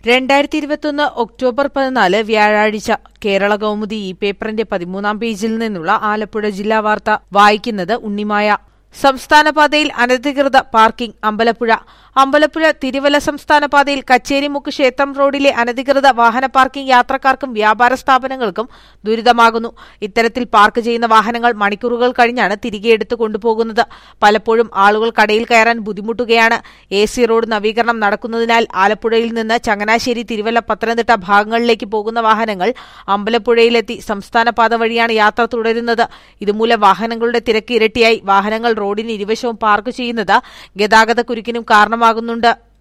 രണ്ടായിരത്തി ഇരുപത്തൊന്ന് ഒക്ടോബർ പതിനാല് വ്യാഴാഴ്ച കേരള കൗമുദി ഈ പേപ്പറിന്റെ പതിമൂന്നാം പേജിൽ നിന്നുള്ള ആലപ്പുഴ ജില്ലാ വാർത്ത വായിക്കുന്നത് ഉണ്ണിമായ സംസ്ഥാന പാതയിൽ അനധികൃത പാർക്കിംഗ് അമ്പലപ്പുഴ അമ്പലപ്പുഴ തിരുവല്ല സംസ്ഥാന പാതയിൽ കച്ചേരിമുക്ക് ക്ഷേത്രം റോഡിലെ അനധികൃത വാഹന പാർക്കിംഗ് യാത്രക്കാർക്കും വ്യാപാര സ്ഥാപനങ്ങൾക്കും ദുരിതമാകുന്നു ഇത്തരത്തിൽ പാർക്ക് ചെയ്യുന്ന വാഹനങ്ങൾ മണിക്കൂറുകൾ കഴിഞ്ഞാണ് തിരികെ എടുത്തു കൊണ്ടുപോകുന്നത് പലപ്പോഴും ആളുകൾ കടയിൽ കയറാൻ ബുദ്ധിമുട്ടുകയാണ് എ സി റോഡ് നവീകരണം നടക്കുന്നതിനാൽ ആലപ്പുഴയിൽ നിന്ന് ചങ്ങനാശ്ശേരി തിരുവല്ല പത്തനംതിട്ട ഭാഗങ്ങളിലേക്ക് പോകുന്ന വാഹനങ്ങൾ അമ്പലപ്പുഴയിലെത്തി സംസ്ഥാന പാത വഴിയാണ് യാത്ര തുടരുന്നത് ഇതുമൂലം വാഹനങ്ങളുടെ തിരക്ക് ഇരട്ടിയായി വാഹനങ്ങൾ റോഡിന് ഇരുവശവും പാർക്ക് ചെയ്യുന്നത് ഗതാഗത കുരുക്കിനും കാരണമാകുന്നുണ്ട്